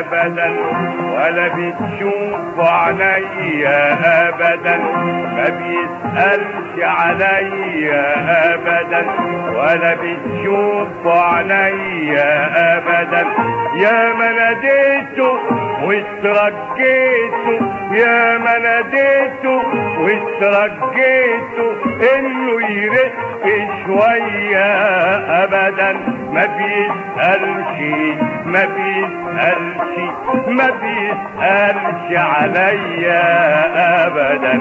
ابدا ولا بتشوف عليا ابدا ما بيسألش عليا ابدا ولا بتشوف عليا ابدا يا ما ناديته واسترجيته يا ما ناديته واسترجيته انه يرق شوية ابدا ما بيسألش ما بيسألش ما بيسألش عليا ابدا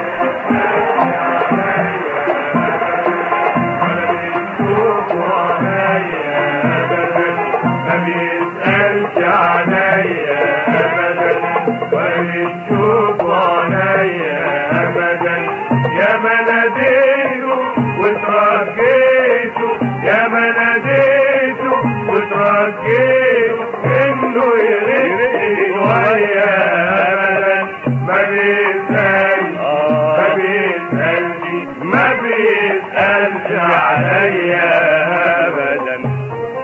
ما بيسألش عليا ابدا ويشوف عليا ابدا يا ما ناديته وترجيته يا ما ناديته وترجيته انه يرق شوية ابدا ما بيسألش ما بيسألش ما بيسألش عليا ابدا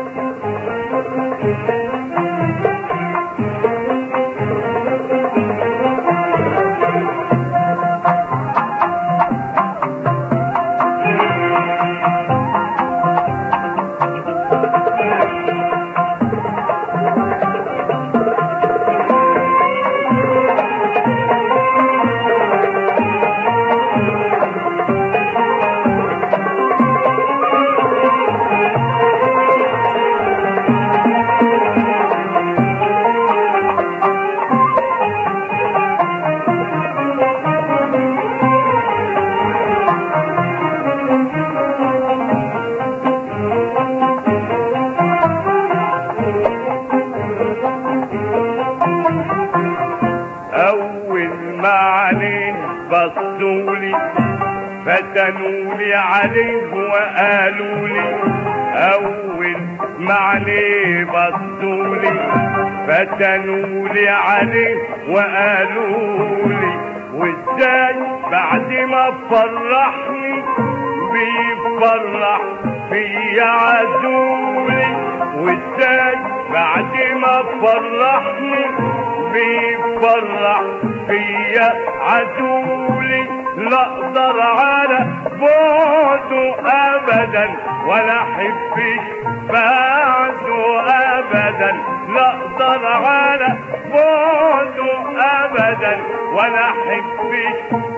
أول ما عليه بصولي فتنولي عليه وقالوا لي أول ما عليه بصولي فتنولي عليه وقالوا لي وازاي بعد ما فرحني بيفرح فيا عزولي وازاي بعد ما فرحني بيفرح فيا عدولي لا اقدر على بعده ابدا ولا احبش بعده ابدا لا اقدر على بعده ابدا ولا احبش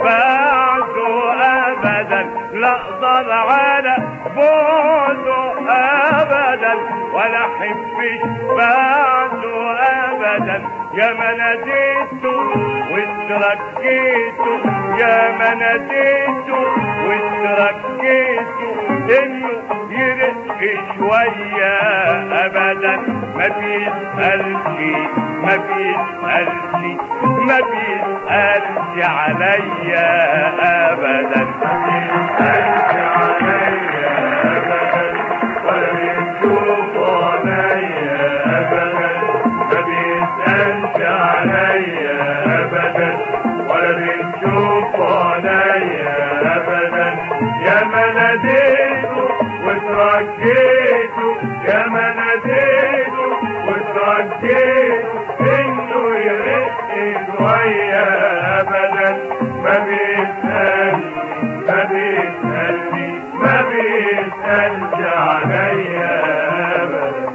بعده ابدا لا اقدر على بعده ابدا ولا احبش بعده ابدا يا ما ناديته واسترجيته يا ما ناديته واسترجيته انه يرق شوية ابدا ما بيسألش ما بيسألش ما بيسألش عليا ابدا ما بيسألش عليا ابدا ولا بيشوف عليا ابدا ما بيسألش عليا ابدا ولا بيشوف عليا ابدا يا ما ناديته وترجيته يا ما ناديته وترجيته انه يرق شوية ابدا ما بيسألش ما بيسألني ما بيسألش عليا ابدا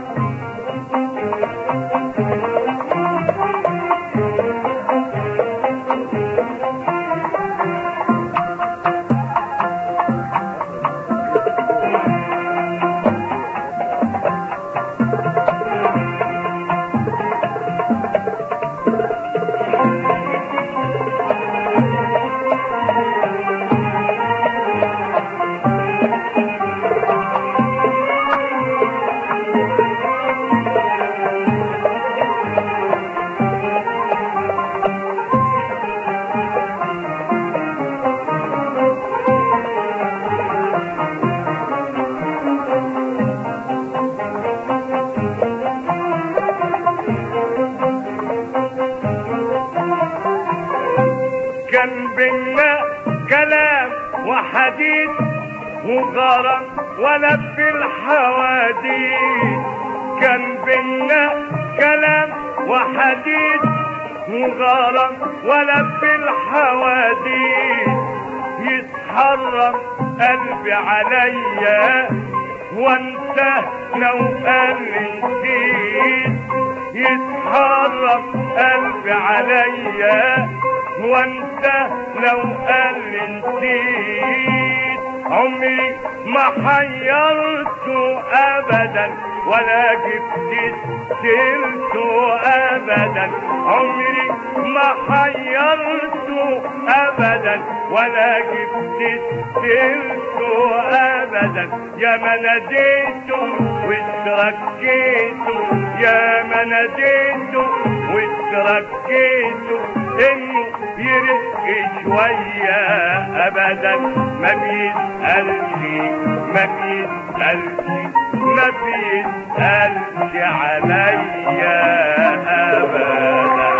كان بينا كلام وحديث وغرام ولا في الحواديت كان بينا كلام وحديد وغرام ولا في الحواديت يتحرم قلبي عليا وانت لو قال نسيت يتحرم قلبي عليا وانت لو قال نسيت عمري ما حيرته ابدا ولا جبت سيرته ابدا عمري ما حيرته ابدا ولا جبت سيرته ابدا يا ما ناديته واتركيته يا ما ناديته واتركيته انه يرق شوية ابدا ما بيسألش ما بيسألش ما بيسألش عليا ابدا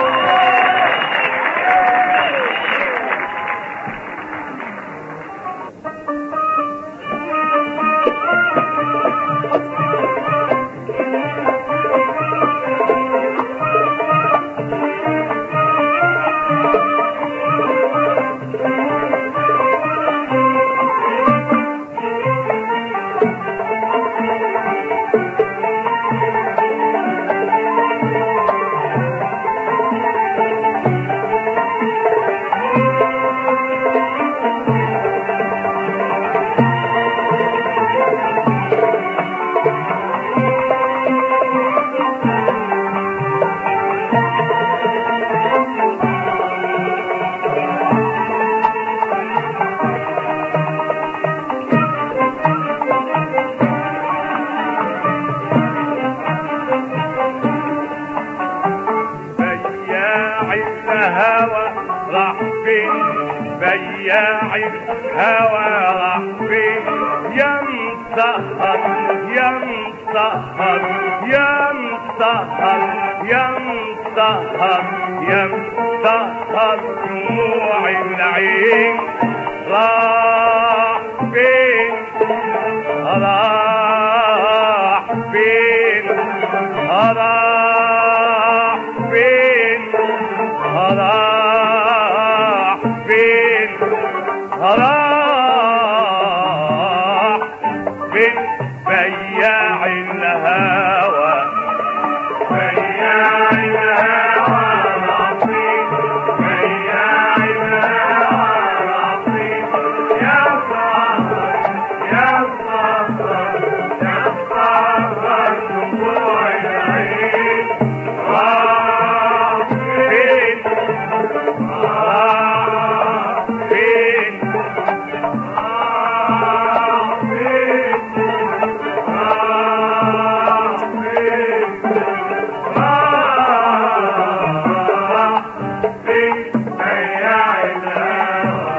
بياع الهوى راح فين بياع الهوى راح فين يا مسهر يا مسهر يا مسهر يا مسهر يا مسهر دموع العين راح فين راح فين راح فين راح فين راح فين بياع الهوى بياع الهوى راح فين بياع الهوى راح فين يا صاحب يا صاحب يا صاحب دموع العين راح فين راح فين راح فين راح فين راح فين بياع الهوى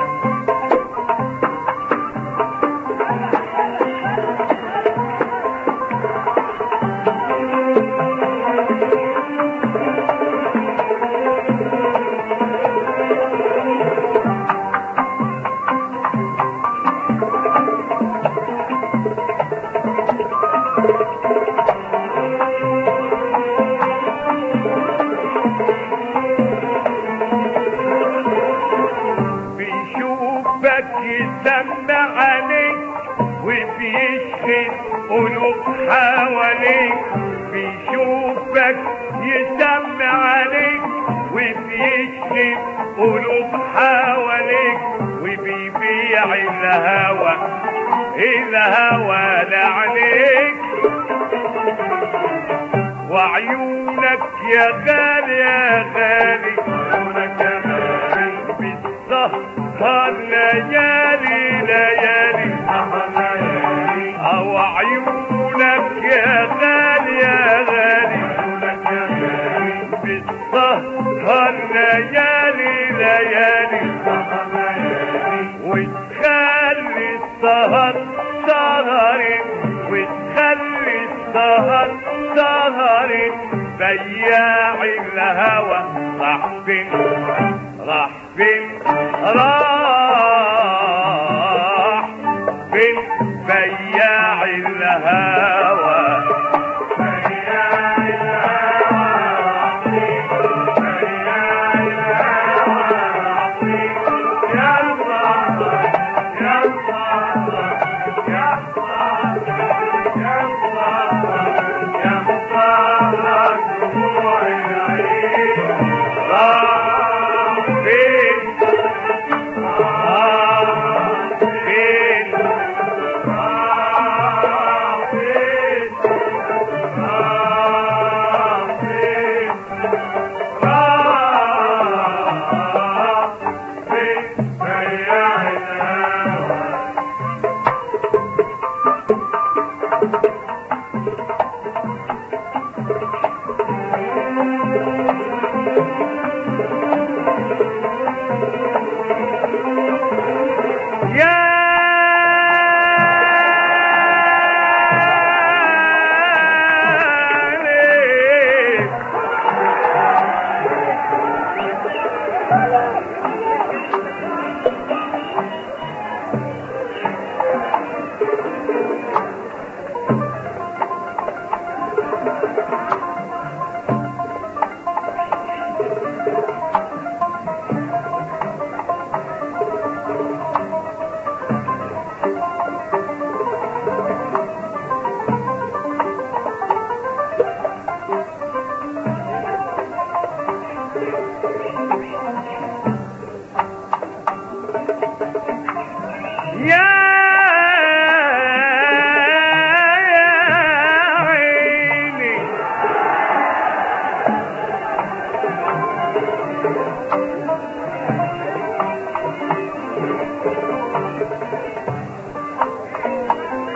بيشوفك يسمع عليك وبيشهد قلوب حواليك بيشوفك يسمع عليك وبيشهد قلوب حواليك وبيبيع الهوى الهوى لعليك وعيونك يا غالي يا غالي عيونك يا غالي بالسهر ليالي ليالي او عيونك يا غالي يا غالي عيونك يا غالي بالسهر ليالي ليالي وتخلي السهر سهري وتخلي السهر سهري بياع الهوى راح فين راح فين راح فين بياع الهوى بياع الهوى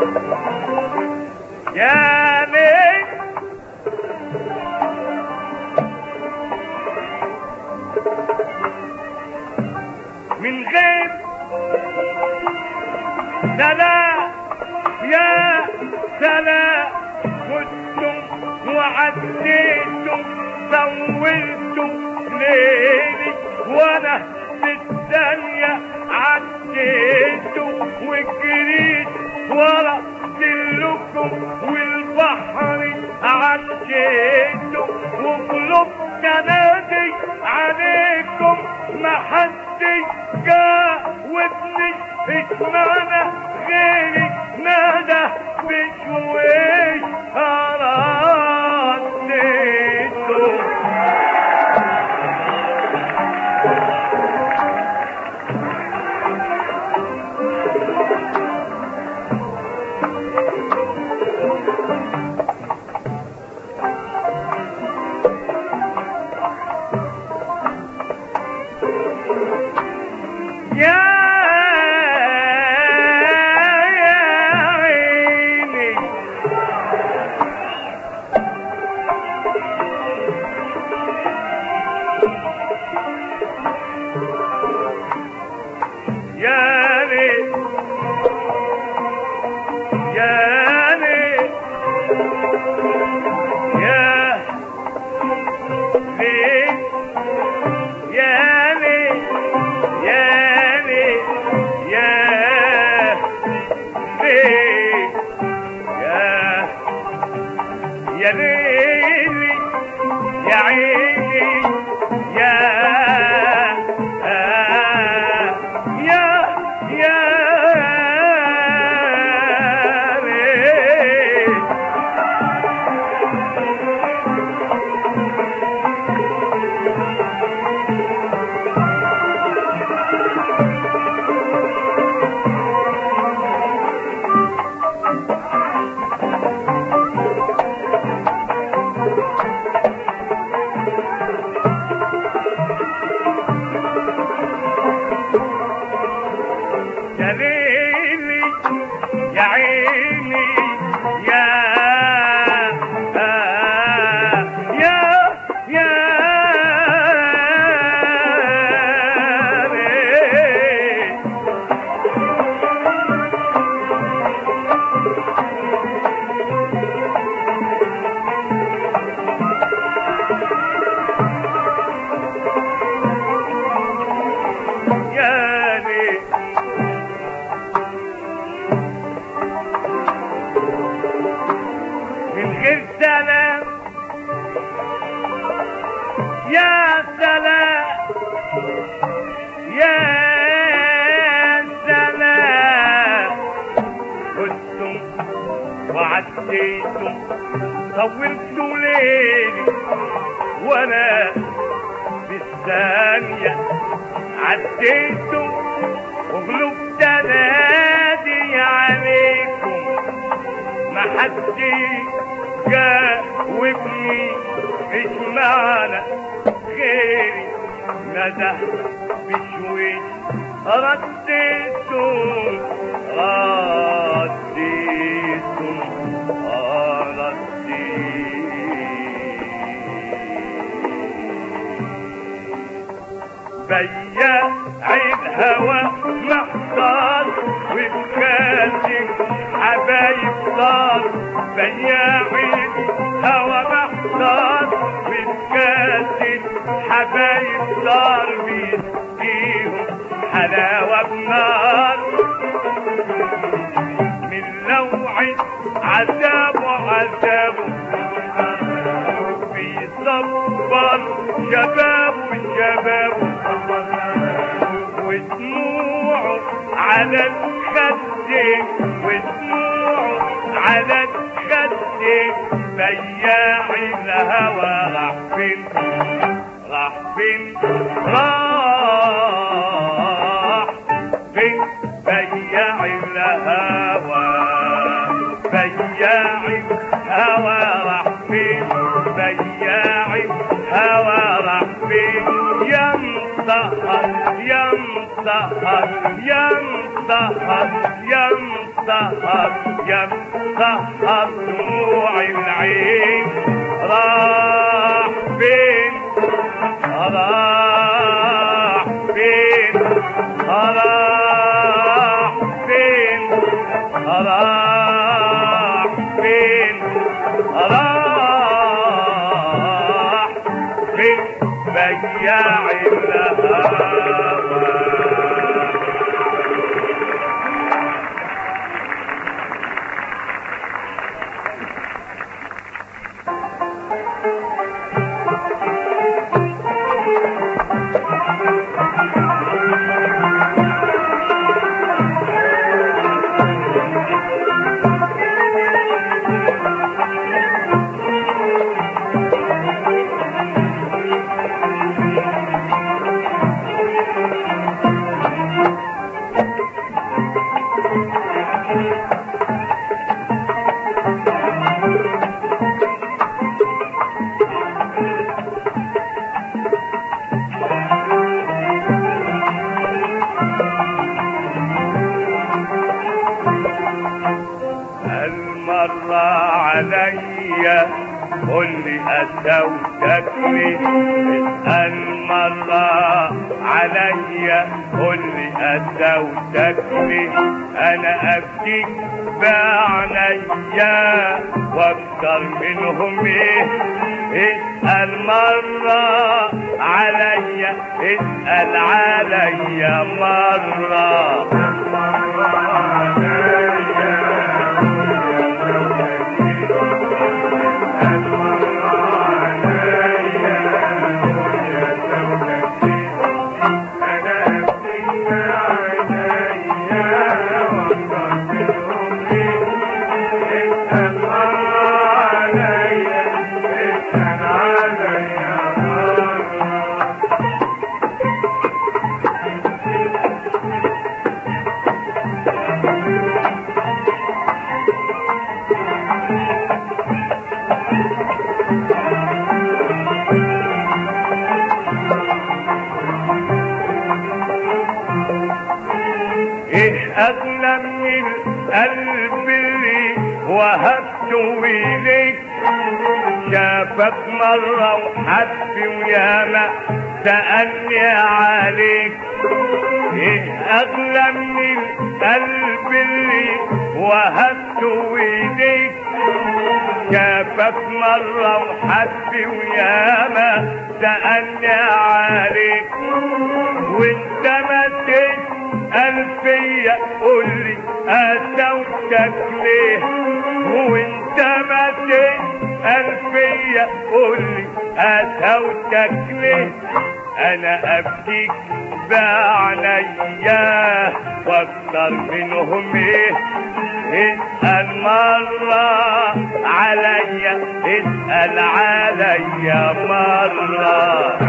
يا ليل من غير سلام يا سلام كنتم وعديتم سولتم ليلي وانا في الثانية عديتم وجريت ورا دلكم والبحر عديتم وقلوب تنادي عليكم ما حد جاء وابني اسمعنا غيرك نادى بشويش رديته يا يا عيني يا ليل يا ليل يا ليل يا ليل يا ليل يا ليل يا يا ليلي يا عيني يا يا يا ليل يا ليلي يا عيني يا يا يا ليل يا ليل من غير سلام يا سلام يا سلام كنتم وعديتم طولتوا ليلي وانا بالثانية عديتم وقلوب تنادي عليكم ما حد جاوبني اسمعنا غيري ندى بشويش رديتم رديتم رديتم بياع الهوى محتار وبكاتب حبايب صار بياع الهوى محتار وبكاتب حبايب صار بيسقيهم حلاوة بنار من لوعي عذاب وعذاب بيصبر شباب وشباب ودموعه على الخدين ودموعه على الخدين بياع الهوى راح فين راح فين راح فين بياع الهوى بياع الهوى راح فين بياع الهوى راح فين يا مطهر يا مطهر يا مطهر يا مطهر سهر يا مسهر دموع العين راح فين راح فين راح فين راح فين راح فين بياع الهوى المرة عليا قل لي أسوتك ليه اسأل مرة عليا قل لي أسوتك ليه أنا أبكيك بعنيا واكتر منهم ايه اسأل مرة عليا اسأل عليا مرة ايه اغلى من القلب اللي وهبته اليك شافك مرة وحب وياما سألني عليك ايه اغلى من القلب اللي وهبته اليك شافك مرة وحب وياما سألني عليك وانت ما تسأل فيا قولي أسوتك ليه وانت ما تسأل فيا قولي أسوتك ليه أنا أبكيك بعنيا واكتر منهم ايه اسأل مرة عليا اسأل عليا مرة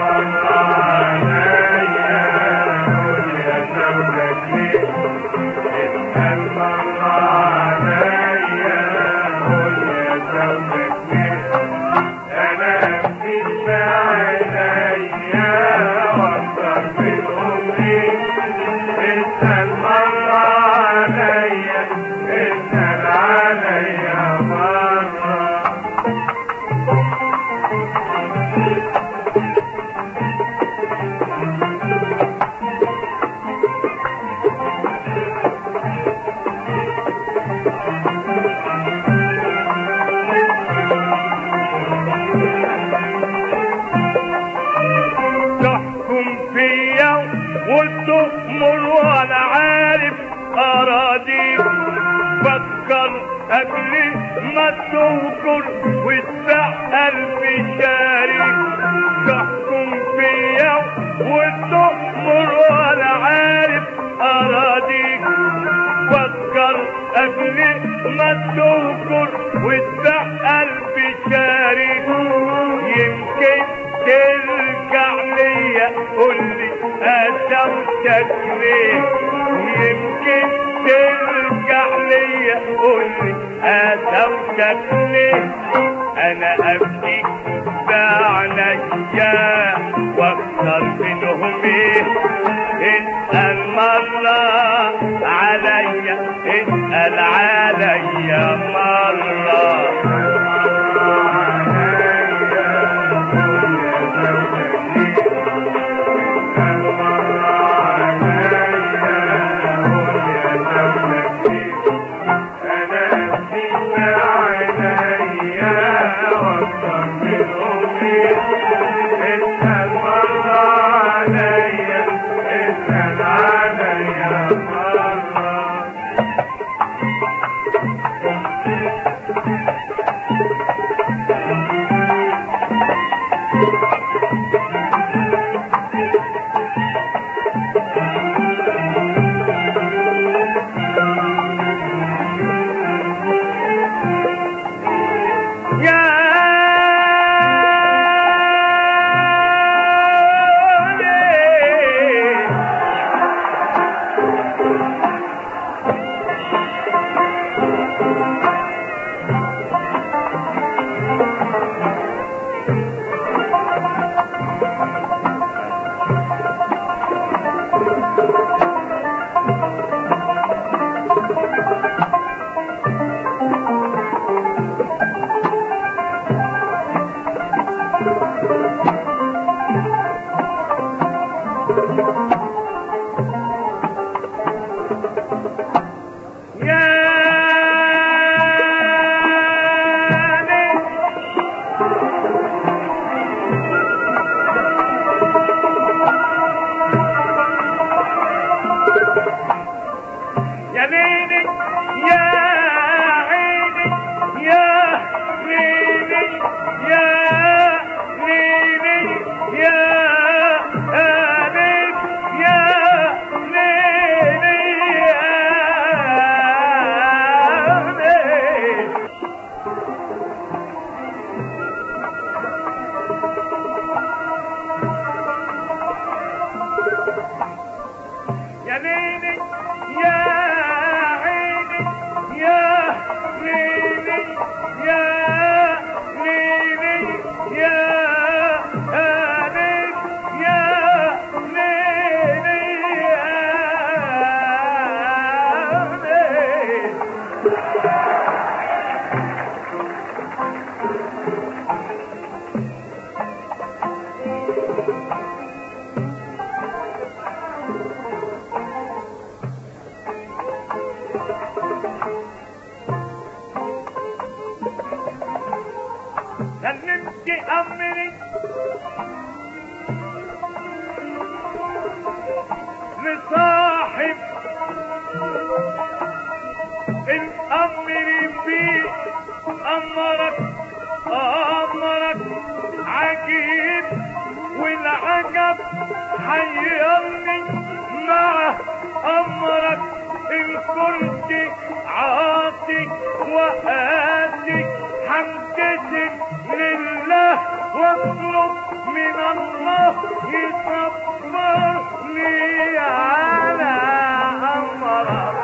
تحكم فيا وتؤمر وانا عارف اراضيك فكر قبل ما تنكر وتبع قلبي شارك تحكم فيا وتؤمر وانا عارف اراضيك فكر قبل ما تنكر وتبع قلبي شارك يمكن ترجع ليا قولي أسوتك ليه يمكن ترجع ليا قولي أسوتك ليه أنا أبكيك بعنيا واكتر منهم ايه اسأل مرة عليا اسأل يسأل عليا مرة يا ليل يا ليل يا ليلي يا عيني يا ليلي يا ليلي يا ليلي يا ليلي يا ليلي يا ليلي يا عيني يا ليلي يا ليلي يا ليلي يا ليلي يا ليلي سلمت امري لصاحب الامر فيه امرك امرك عجيب والعجب حيرني مع امرك ان كنت عاطي وآتي حمدتك لله واطلب من الله يصبرني على امرك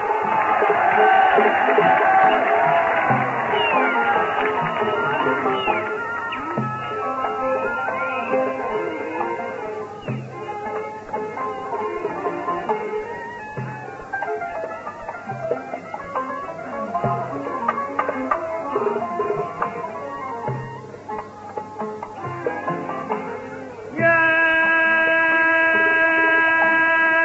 يا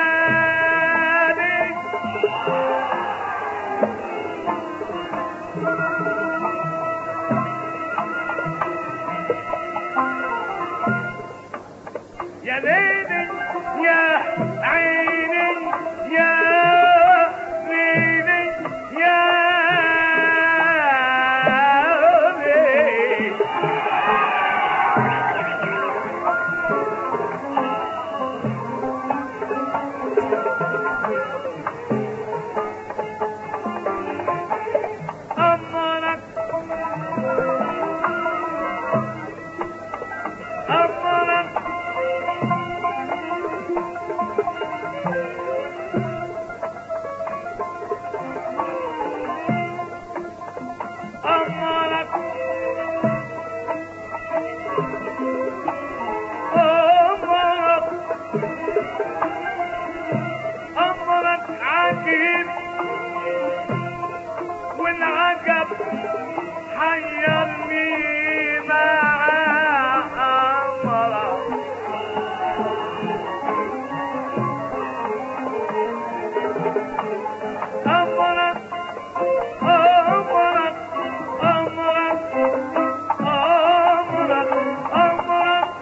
والعجب حيرني مع أمرك أمرك أمرك أمرك أمرك أمرك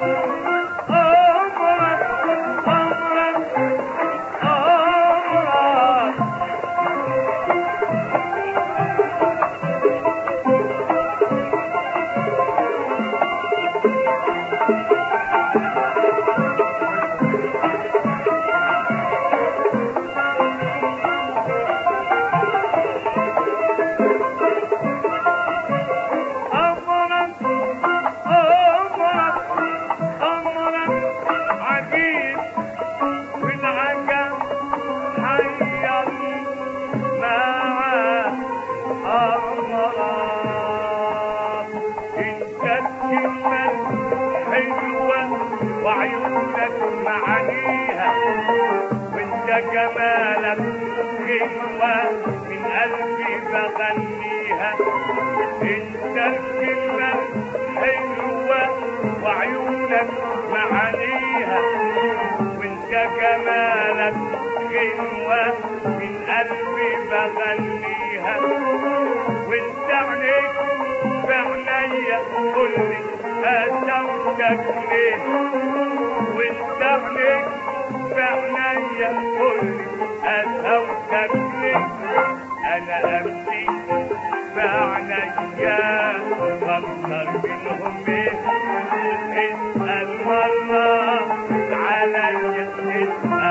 أمرك أمرك أمرك أمرك أمرك أمرك عجيب والعجب حيرني مع أمرك انت الكلمة حلوة وعيونك معانيها وانت جمالك غنوة من قلبي بغنيها انت الكلمة حلوة وعيونك معانيها وانت جمالك غنوة من قلبي بغنيها وانت عينيك في عينيا قولي قسوتك ليه وانت عينيك في عينيا قولي قسوتك ليه انا امشي معنيا فكر منهم ايه اسأل مرة عليا اسأل